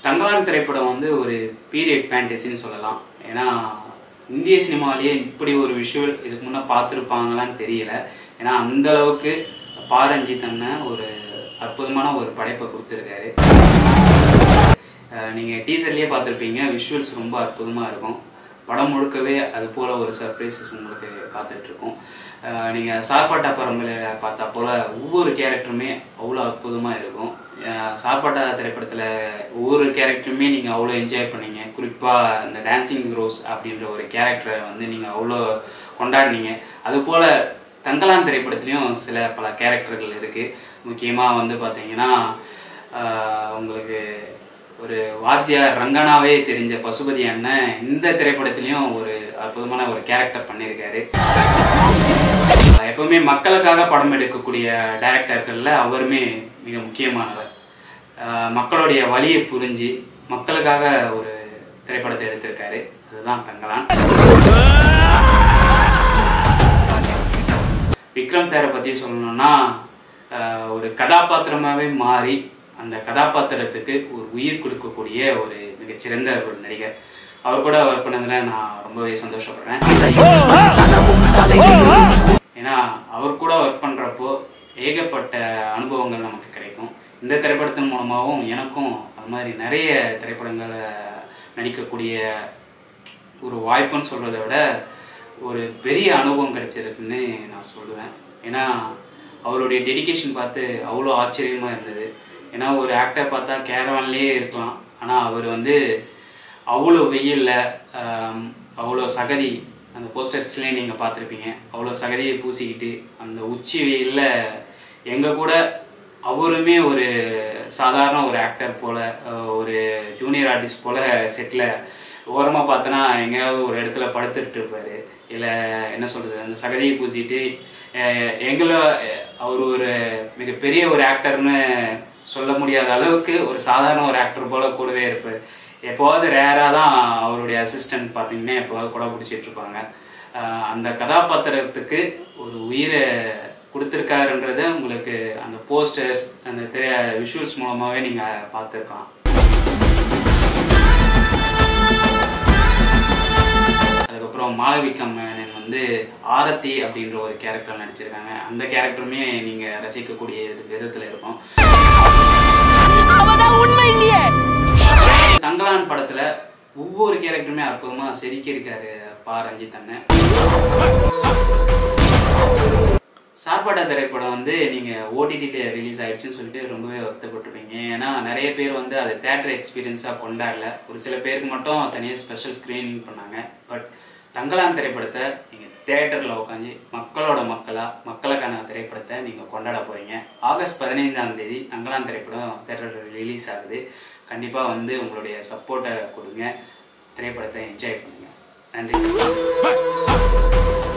தங்கலான் திரைப்படம் வந்து ஒரு பீரியட் ஃபேண்டசின்னு சொல்லலாம் ஏன்னா இந்திய சினிமாலேயே இப்படி ஒரு விஷுவல் இதுக்கு முன்னே பார்த்துருப்பாங்களான்னு தெரியல ஏன்னா அந்த அளவுக்கு பாரஞ்சித் அண்ணன் ஒரு அற்புதமான ஒரு படைப்பை கொடுத்துருக்காரு அஹ் நீங்க டீசர்லயே பார்த்துருப்பீங்க விஷுவல்ஸ் ரொம்ப அற்புதமா இருக்கும் படம் முழுக்கவே அது போல ஒரு சர்ப்ரைசஸ் உங்களுக்கு காத்துட்டு இருக்கும் அஹ் நீங்க சார்பாட்டா பரம்பரையில பார்த்தா போல ஒவ்வொரு கேரக்டருமே அவ்வளோ அற்புதமா இருக்கும் அஹ் சார்பாட்டா திரைப்படத்துல ஒவ்வொரு கேரக்டருமே நீங்க அவ்வளோ என்ஜாய் பண்ணீங்க குறிப்பா இந்த டான்சிங் ரோஸ் அப்படின்ற ஒரு கேரக்டரை வந்து நீங்க அவ்வளோ கொண்டாடினீங்க அது போல தங்கலான் திரைப்படத்துலயும் சில பல கேரக்டர்கள் இருக்கு முக்கியமா வந்து பாத்தீங்கன்னா ஆஹ் உங்களுக்கு ஒரு வாத்தியார் ரங்கனாவே தெரிஞ்ச பசுபதி அண்ணன் இந்த திரைப்படத்திலயும் ஒரு அற்புதமான ஒரு கேரக்டர் பண்ணியிருக்காரு ஆஹ் எப்பவுமே மக்களுக்காக படம் எடுக்கக்கூடிய டைரக்டர்கள்ல அவருமே மிக முக்கியமானவர் ஆஹ் மக்களுடைய வழியை புரிஞ்சு மக்களுக்காக ஒரு திரைப்படத்தை எடுத்திருக்காரு அதுதான் தங்கலான் விக்ரம் சாரை பத்தி சொல்லணும்னா ஆஹ் ஒரு கதாபாத்திரமாவே மாறி அந்த கதாபாத்திரத்துக்கு ஒரு உயிர் கொடுக்கக்கூடிய ஒரு மிகச்சிறந்த ஒரு நடிகர் அவர் கூட ஒர்க் பண்ணதுல நான் ரொம்பவே சந்தோஷப்படுறேன் ஏன்னா அவர் கூட ஒர்க் பண்றப்போ ஏகப்பட்ட அனுபவங்கள் நமக்கு கிடைக்கும் இந்த திரைப்படத்தின் மூலமாகவும் எனக்கும் அது மாதிரி நிறைய திரைப்படங்களை நடிக்கக்கூடிய ஒரு வாய்ப்புன்னு சொல்றதை விட ஒரு பெரிய அனுபவம் கிடைச்சிருக்குன்னு நான் சொல்லுவேன் ஏன்னா அவருடைய டெடிகேஷன் பார்த்து அவ்வளோ ஆச்சரியமா இருந்தது ஏன்னா ஒரு ஆக்டர் பார்த்தா கேரவான்லேயே இருக்கலாம் ஆனால் அவர் வந்து அவ்வளோ வெயில்ல ஆம், அவ்வளோ சகதி அந்த போஸ்டர்ஸ்லேயே நீங்கள் பார்த்துருப்பீங்க அவ்வளோ சகதியை பூசிக்கிட்டு அந்த உச்சி வெயில்ல எங்கள் கூட அவருமே ஒரு சாதாரண ஒரு ஆக்டர் போல அஹ், ஒரு ஜூனியர் ஆர்டிஸ்ட் போல செட்டில் ஓரமாக பார்த்தோன்னா எங்கேயாவது ஒரு இடத்துல படுத்துட்டு இருப்பாரு இல்லை என்ன சொல்றது அந்த சகதியை பூசிட்டு அஹ், எங்களை அவர் ஒரு மிகப்பெரிய ஒரு ஆக்டர்னு சொல்ல முடியாத அளவுக்கு ஒரு சாதாரண ஒரு ஆக்டர் போல கூடவே இருப்பார் எப்போவாவது ரேராக தான் அவருடைய அசிஸ்டன்ட் பார்த்தீங்கன்னா எப்போவாவது கூட பிடிச்சிட்டு இருப்பாங்க அஹ், அந்த கதாபாத்திரத்துக்கு ஒரு உயிரை கொடுத்துருக்காருன்றத உங்களுக்கு அந்த போஸ்டர்ஸ் அந்த விஷுவல்ஸ் மூலமாகவே நீங்கள் பார்த்துருக்கலாம் அதுக்கப்புறம் மாளவிகா மேனன் வந்து ஆரத்தி அப்படின்ற ஒரு கேரக்டர் நடிச்சிருக்காங்க அந்த கேரக்டருமே நீங்க ரசிக்கக்கூடிய விதத்துல இருக்கும் அவதான் உண்மை இல்லையே தங்கலான் படத்துல ஒவ்வொரு கேரக்டருமே அற்புதமா செதுக்கியிருக்காரு பா ரஞ்சித் அண்ணன் சாப்பாட்டா திரைப்படம் வந்து நீங்க ஓடிடில ரிலீஸ் ஆயிடுச்சுன்னு சொல்லிட்டு ரொம்பவே வருத்தப்பட்டிருப்பீங்க ஏன்னா நிறைய பேர் வந்து அதை தேட்டர் எக்ஸ்பீரியன்ஸா கொண்டாடல ஒரு சில பேருக்கு மட்டும் தனியாக ஸ்பெஷல் ஸ்கிரீனிங் பண்ணாங்க பட் தங்கலான் திரைப்படத்தை நீங்க தேட்டர்ல உட்காந்து மக்களோட மக்களா மக்களுக்கான திரைப்படத்தை நீங்க கொண்டாட போறீங்க ஆகஸ்ட் பதினைந்தாம் தேதி தங்கலான் திரைப்படம் தேட்டர்ல ரிலீஸ் ஆகுது கண்டிப்பா வந்து உங்களுடைய சப்போர்ட்டை கொடுங்க திரைப்படத்தை என்ஜாய் பண்ணுங்க நன்றி